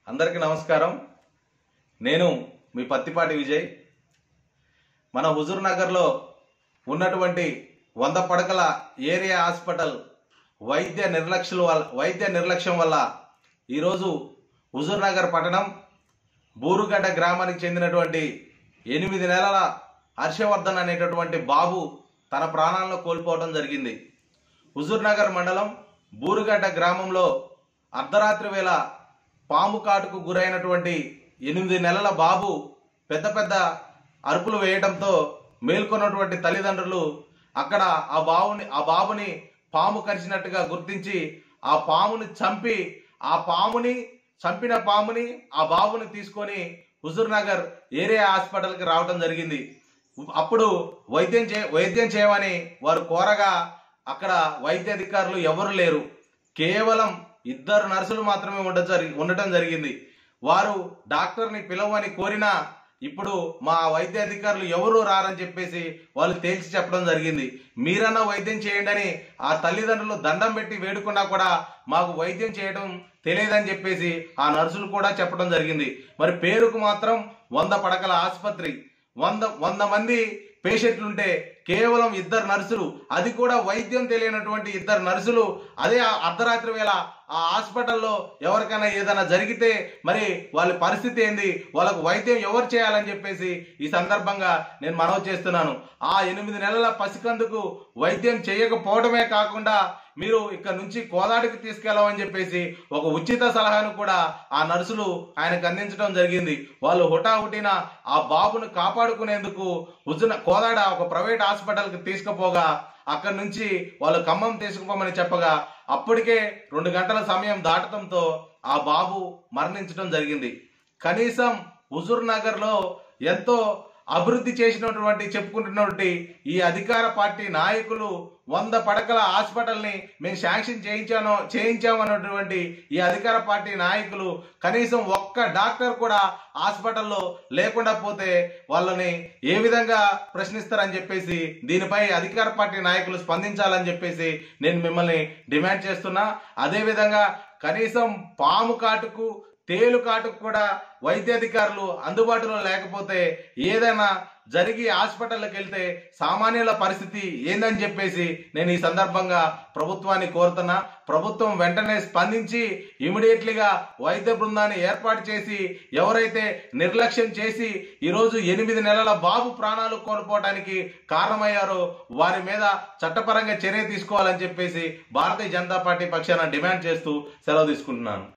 అందరికీ నమస్కారం నేను మీ పత్తిపాటి విజయ్ మన హుజూర్ నగర్లో ఉన్నటువంటి వంద పడకల ఏరియా హాస్పిటల్ వైద్య నిర్లక్ష్యం వల్ల వైద్య నిర్లక్ష్యం వల్ల ఈరోజు హుజూర్ నగర్ పట్టణం బూరుగడ్డ గ్రామానికి చెందినటువంటి ఎనిమిది నెలల హర్షవర్ధన్ అనేటటువంటి బాబు తన ప్రాణాలను కోల్పోవడం జరిగింది హుజూర్ నగర్ మండలం బూరుగడ్డ గ్రామంలో అర్ధరాత్రి వేళ పాము కాటుకు గురైనటువంటి ఎనిమిది నెలల బాబు పెద్ద పెద్ద అరుపులు వేయడంతో మేల్కొన్నటువంటి తల్లిదండ్రులు అక్కడ ఆ బాబుని ఆ బాబుని పాము కరిచినట్టుగా గుర్తించి ఆ పాముని చంపి ఆ పాముని చంపిన పాముని ఆ బాబుని తీసుకొని హుజూర్ నగర్ ఏరియా హాస్పిటల్కి రావడం జరిగింది అప్పుడు వైద్యం చే వైద్యం చేయమని వారు కోరగా అక్కడ వైద్య అధికారులు ఎవరు లేరు కేవలం ఇద్దరు నర్సులు మాత్రమే ఉండ జరి ఉండటం జరిగింది వారు డాక్టర్ని పిలవని కోరినా ఇప్పుడు మా వైద్య అధికారులు ఎవరు రారని చెప్పేసి వాళ్ళు తేల్చి చెప్పడం జరిగింది మీరన్నా వైద్యం చేయండి అని ఆ తల్లిదండ్రులు దండం పెట్టి వేడుకున్నా కూడా మాకు వైద్యం చేయడం తెలియదని చెప్పేసి ఆ నర్సులు కూడా చెప్పడం జరిగింది మరి పేరుకు మాత్రం వంద పడకల ఆసుపత్రి వంద వంద మంది పేషెంట్లు ఉంటే కేవలం ఇద్దరు నర్సులు అది కూడా వైద్యం తెలియనటువంటి ఇద్దరు నర్సులు అదే ఆ అర్ధరాత్రి వేళ ఆ హాస్పిటల్లో ఎవరికైనా ఏదైనా జరిగితే మరి వాళ్ళ పరిస్థితి ఏంది వాళ్ళకు వైద్యం ఎవరు చేయాలని చెప్పేసి ఈ సందర్భంగా నేను మనవి చేస్తున్నాను ఆ ఎనిమిది నెలల పసికందుకు వైద్యం చేయకపోవడమే కాకుండా మీరు ఇక్కడ నుంచి కోదాడికి తీసుకెళ్ళమని చెప్పేసి ఒక ఉచిత సలహాను కూడా ఆ నర్సులు ఆయనకు అందించడం జరిగింది వాళ్ళు హుటాహుటిన ఆ బాబును కాపాడుకునేందుకు ఉజున కోదాడ ఒక ప్రైవేట్ హాస్పిటల్కి తీసుకుపోగా అక్కడి నుంచి వాళ్ళు ఖమ్మం తీసుకుపోమని చెప్పగా అప్పటికే రెండు గంటల సమయం దాటడంతో ఆ బాబు మరణించడం జరిగింది కనీసం హుజూర్ నగర్లో ఎంతో అభివృద్ధి చేసినటువంటి చెప్పుకుంటున్నటువంటి ఈ అధికార పార్టీ నాయకులు వంద పడకల హాస్పిటల్ని మేము శాంక్షన్ చేయించాను చేయించామన్నటువంటి ఈ అధికార పార్టీ నాయకులు కనీసం ఒక్క డాక్టర్ కూడా హాస్పిటల్లో లేకుండా పోతే వాళ్ళని ఏ విధంగా ప్రశ్నిస్తారని చెప్పేసి దీనిపై అధికార పార్టీ నాయకులు స్పందించాలని చెప్పేసి నేను మిమ్మల్ని డిమాండ్ చేస్తున్నా అదేవిధంగా కనీసం పాము కాటుకు తేలు కాటుకు కూడా వైద్యాధికారులు అందుబాటులో లేకపోతే ఏదైనా జరిగి హాస్పిటల్కి వెళ్తే సామాన్యుల పరిస్థితి ఏందని చెప్పేసి నేను ఈ సందర్భంగా ప్రభుత్వాన్ని కోరుతున్నా ప్రభుత్వం వెంటనే స్పందించి ఇమీడియట్లీగా వైద్య బృందాన్ని ఏర్పాటు చేసి ఎవరైతే నిర్లక్ష్యం చేసి ఈరోజు ఎనిమిది నెలల బాబు ప్రాణాలు కోల్పోవడానికి కారణమయ్యారో వారి మీద చట్టపరంగా చర్య తీసుకోవాలని చెప్పేసి భారతీయ జనతా పార్టీ పక్షాన డిమాండ్ చేస్తూ సెలవు తీసుకుంటున్నాను